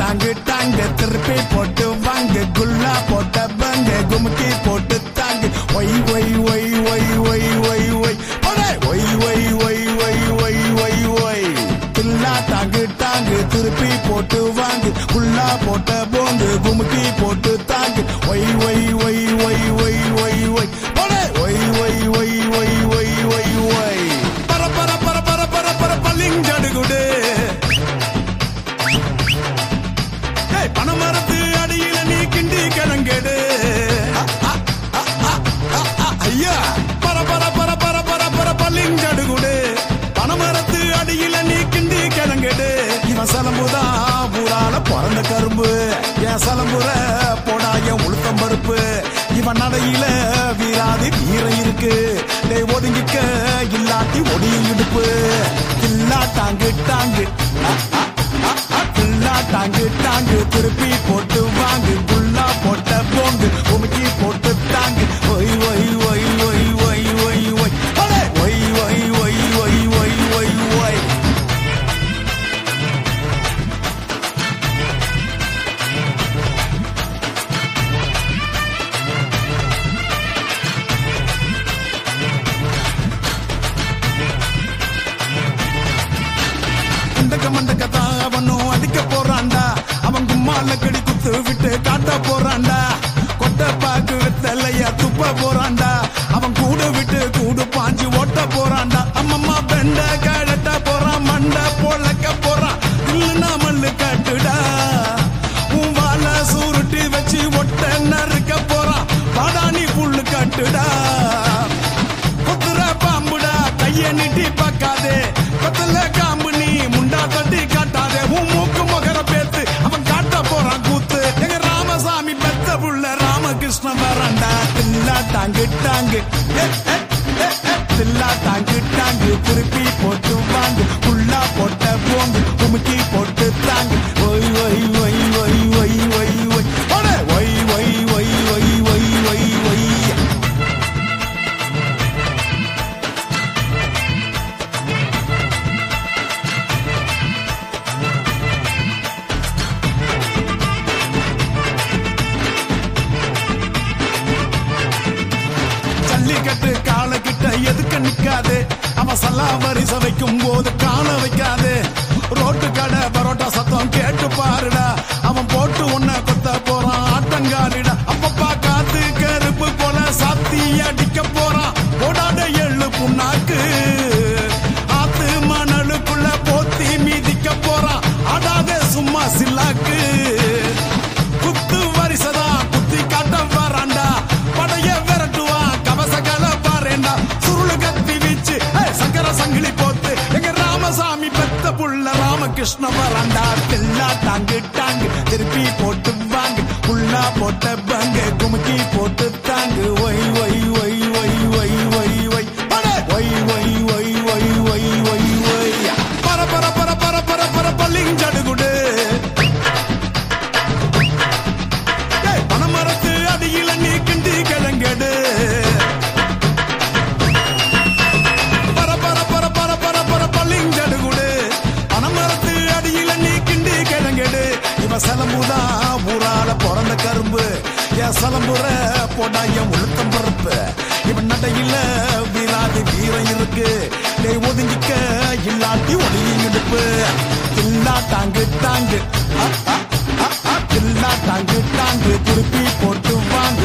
டாங்கு டாங்கு திருப்பி போட்டு வாங்கு குல்லா போட்ட பங்கு குமுக்கி போட்டு தாங்கு ஒய் ஒய் ஒய் ஒய் ஒய் ஒய் ஒய் போடே ஒய் ஒய் ஒய் ஒய் ஒய் ஒய் ஒய் தில்லா டாங்கு டாங்கு திருப்பி போட்டு வாங்கு குல்லா போட்ட போங்கு குமுக்கி போட்டு தாங்கு ஒய் ஒய் ஒய் ஒய் ஒய் ஒய் ஒய் போடே ஒய் ஒய் ஒய் ஒய் ஒய் ஒய் ஒய் பர பர பர பர பர பர பல்லிஞ்சடுகுடு ஏய், பனைமரத்து அடியில நீ கிண்டி கிழங்கெடு ஐயா பர பர பர பர பர பர பல்லிஞ்சடுகுடு பனைமரத்து அடியில நீ கிண்டி கிழங்கெடு இவன் சலம்புதா ஊரால பிறந்த கரும்பு என் சலம்புற போடா என் உளுத்தம் பருப்பு இவன் நடையில வீராதி வீரம் இருக்கு டேய் ஒதுங்கிக்க இல்லாட்டி ஒடியும் இடுப்பு இல்லா டாங்கு டாங்கு அ, அ, அ, அ, இல்லா டாங்கு டாங்கு திருப்பி போட்டு வாங்கு குல்லா போட்ட போங்கு உமுக்கி போட்டு தாங்கு ஒய் ஒய் ஒய் ஒய் ஒய் ஒய் ஒய் அடே! ஒய் ஒய் ஒய் ஒய் ஒய் ஒய் ஒய் மண்டக்க மண்டக்க தான் அவனும் அடிக்க போறான்டா அவன் கும்மால கடி குத்து விட்டு காட்ட போறான்டா கொட்டை பாக்கு வெத்தலைய துப்ப போறான்டா அவன் கூடு விட்டு கூடு பாஞ்சு ஓட்ட போறான்டா அம்மம்மா பெண்ட கழட்ட போறான் மண்ட பொழக்க போறான் இல்லைன்னா மல்லு கட்டுடா உன் வாழ சுருட்டி வச்சு ஒட்ட நறுக்க போறான் பாடாணி புல்லு கட்டுடா குத்துற பாம்புடா கைய நீட்டி பார்க்காதே பத்தல காம்பு நீ முண்டா தட்டி காட்டாதே உன் மூக்கு முகர பேத்து அவன் காட்ட போறான் கூத்து எங்க ராமசாமி பெத்த புள்ள ராமகிருஷ்ண வரண்டா தில்லா டாங்கு டாங்கு ஏ, ஏ, ஏ, ஏ, தில்லா டாங்கு டாங்கு திருப்பி போட்டு வாங்கு புல்லா போட்ட போங்கு குமுக்கி போட்டு தாங்கு ஒய் ஒய் ஒய் ஒய் ஒய் ஒய் ஒய் ஒடே! ஒய் ஒய் ஒய் ஒய் ஒய் ஒய் ஒய் ஜல்லிக்கட்டு கால கிட்ட எதுக்கு நிக்காது அவன் சல்லாவரி சவைக்கும் போது காண வைக்காது ரோட்டு கடை பரோட்டா சத்தம் கேட்டு பாருடா அவன் போட்டு உன்னை கொத்த போறான் ஆட்டங்காலிடா அப்பப்பா காத்து கருப்பு போல சாத்தி அடிக்க போறான் ஓடாத எள்ளு புண்ணாக்கு ஆத்து மணலுக்குள்ள போத்தி மீதிக்க போறான் ஆடாத சும்மா சில்லாக்கு குத்து வரிசதா குத்தி காட்ட வராண்டா படைய விரட்டுவான் கவசகல பாருண்டா சுருளு கத்தி வீச்சு ஏய், சங்கர சங்கிலி போத்து எங்க ராமசாமி பெத்த புள்ள ராமகிருஷ்ண வராண்டா தில்லா டாங்கு டாங்கு திருப்பி போட்டு வாங்கு புல்லா போட்ட பங்கு குமுக்கி போட்டு தாங்கு ஒய் ஒய் ஒய் ஒய் ஒய் ஒய் ஒய் அடே! ஒய் ஒய் ஒய் ஒய் ஒய் ஒய் ஒய் பர பர பர பர பர பர பல்லிஞ்சடுகுடு ஏய், பனைமரத்து அடியில நீ கிண்டி கிழங்கெடு பர பர பர பர பர பர பல்லிஞ்சடுகுடு பனைமரத்து அடியில நீ கிண்டி கிழங்கெடு இவன் சலம்புதா ஊரால பிறந்த கரும்பு என் சலம்புற போடா என் உளுத்தம் பருப்பு இவன் நடையில வீராதி வீரம் இருக்கு டேய் ஒதுங்கிக்க இல்லாட்டி ஒளியும் இடுப்பு இல்லா டாங்கு டாங்கு அ, அ, அ, அ, இல்லா டாங்கு டாங்கு திருப்பி போட்டு வாங்க